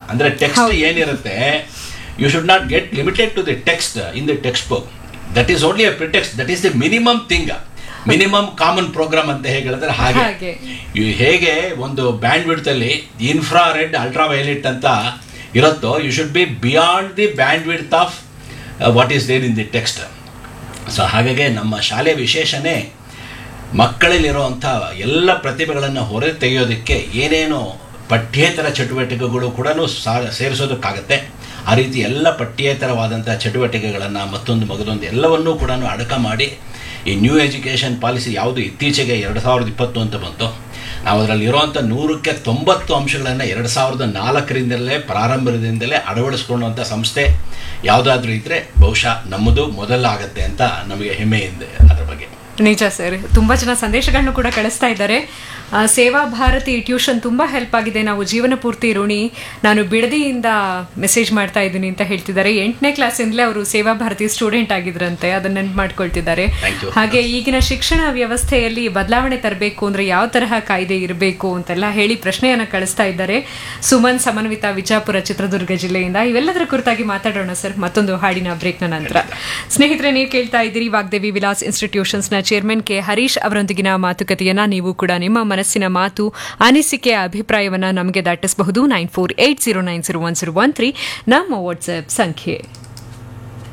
ಅಂದ್ರೆ ಟೆಕ್ಸ್ಟ್ ಏನಿರುತ್ತೆ you should not get limited to the text in the text book that is only a pretext that is the minimum thing minimum common program ಅಂತ ಹೇಗೆ ಹೇಳಿದ್ರೆ ಹಾಗೆ ಹಾಗೆ. ಇವ್ ಹೇಗೆ ಒಂದು ಬ್ಯಾಂಡ್ ವಿಡ್ತಲ್ಲಿ ಇನ್ಫ್ರಾ ರೆಡ್ ಅಲ್ಟ್ರಾ ವೈಲೆಟ್ ಅಂತ ಇರುತ್ತೋ you should be beyond the bandwidth of what is there in the text so ಹಾಗಾಗಿ ನಮ್ಮ ಶಾಲೆ ವಿಶೇಷನೇ ಮಕ್ಕಳಲ್ಲಿರುವಂಥ ಎಲ್ಲ ಪ್ರತಿಭೆಗಳನ್ನು ಹೊರ ತೆಗೆಯೋದಕ್ಕೆ ಏನೇನು ಪಠ್ಯೇತರ ಚಟುವಟಿಕೆಗಳು ಕೂಡ ಸೇರಿಸೋದಕ್ಕಾಗತ್ತೆ ಆ ರೀತಿ ಎಲ್ಲ ಪಠ್ಯೇತರವಾದಂಥ ಚಟುವಟಿಕೆಗಳನ್ನು ಮತ್ತೊಂದು ಮಗದೊಂದು ಎಲ್ಲವನ್ನೂ ಕೂಡ ಅಡಕ ಮಾಡಿ ಈ ನ್ಯೂ ಎಜುಕೇಷನ್ ಪಾಲಿಸಿ ಯಾವುದು ಇತ್ತೀಚೆಗೆ ಎರಡು ಸಾವಿರದ ಇಪ್ಪತ್ತು ಅಂತ ಬಂತು ನಾವು ಅದರಲ್ಲಿ ಇರುವಂಥ ನೂರಕ್ಕೆ ತೊಂಬತ್ತು ಅಂಶಗಳನ್ನು ಎರಡು ಸಾವಿರದ ನಾಲ್ಕರಿಂದಲೇ ಪ್ರಾರಂಭದಿಂದಲೇ ಅಳವಡಿಸ್ಕೊಳ್ಳುವಂಥ ಸಂಸ್ಥೆ ಯಾವುದಾದ್ರೂ ಇದ್ದರೆ ಬಹುಶಃ ನಮ್ಮದು ಮೊದಲಾಗತ್ತೆ ಅಂತ ನಮಗೆ ಹೆಮ್ಮೆ ಇದೆ ಅದರ ಬಗ್ಗೆ ನಿಜ ಸರ್ ತುಂಬಾ ಜನ ಸಂದೇಶಗಳನ್ನು ಕೂಡ ಕಳಿಸ್ತಾ ಇದ್ದಾರೆ ಆ, ಸೇವಾ ಭಾರತಿ ಟ್ಯೂಷನ್ ತುಂಬಾ ಹೆಲ್ಪ್ ಆಗಿದೆ ನಾವು ಜೀವನ ಪೂರ್ತಿ ಋಣಿ ನಾನು ಬಿಡದಿಯಿಂದ ಮೆಸೇಜ್ ಮಾಡ್ತಾ ಇದ್ದೀನಿ ಅಂತ ಹೇಳ್ತಿದ್ದಾರೆ ಎಂಟನೇ ಕ್ಲಾಸಿಂದಲೇ ಅವರು ಸೇವಾ ಭಾರತಿ ಸ್ಟೂಡೆಂಟ್ ಆಗಿದ್ರಂತೆ ಅದನ್ನ ನೆನ್ಪು ಮಾಡ್ಕೊಳ್ತಿದ್ದಾರೆ Thank you. ಹಾಗೆ ಈಗಿನ ಶಿಕ್ಷಣ ವ್ಯವಸ್ಥೆಯಲ್ಲಿ ಬದಲಾವಣೆ ತರಬೇಕು ಅಂದ್ರೆ ಯಾವ ತರಹ ಕಾಯ್ದೆ ಇರಬೇಕು ಅಂತೆಲ್ಲ ಹೇಳಿ ಪ್ರಶ್ನೆಯನ್ನ ಕಳಿಸ್ತಾ ಇದ್ದಾರೆ ಸುಮನ್ ಸಮನ್ವಿತ ವಿಜಾಪುರ ಚಿತ್ರದುರ್ಗ ಜಿಲ್ಲೆಯಿಂದ ಇವೆಲ್ಲದರ ಕುರಿತಾಗಿ ಮಾತಾಡೋಣ ಸರ್ ಮತ್ತೊಂದು ಹಾಡಿನ ಬ್ರೇಕ್ನ ನಂತರ ಸ್ನೇಹಿತರೆ ನೀವು ಕೇಳ್ತಾ ಇದ್ದೀರಿ ವಾಗ್ದೇವಿ ವಿಲಾಸ್ ಇನ್ಸ್ಟಿಟ್ಯೂಷನ್ಸ್ನ ಚೇರ್ಮನ್ ಕೆ ಹರೀಶ್ ಅವರೊಂದಿಗಿನ ಮಾತುಕತೆಯನ್ನ ನೀವು ಕೂಡ ನಿಮ್ಮ ಮನಸ್ಸಿನ ಮಾತು ಅನಿಸಿಕೆ ಅಭಿಪ್ರಾಯವನ್ನ ನಮಗೆ ದಾಟಿಸಬಹುದು nine four eight zero nine zero one zero one three ನಮ್ಮ ವಾಟ್ಸ್ಆಪ್ ಸಂಖ್ಯೆ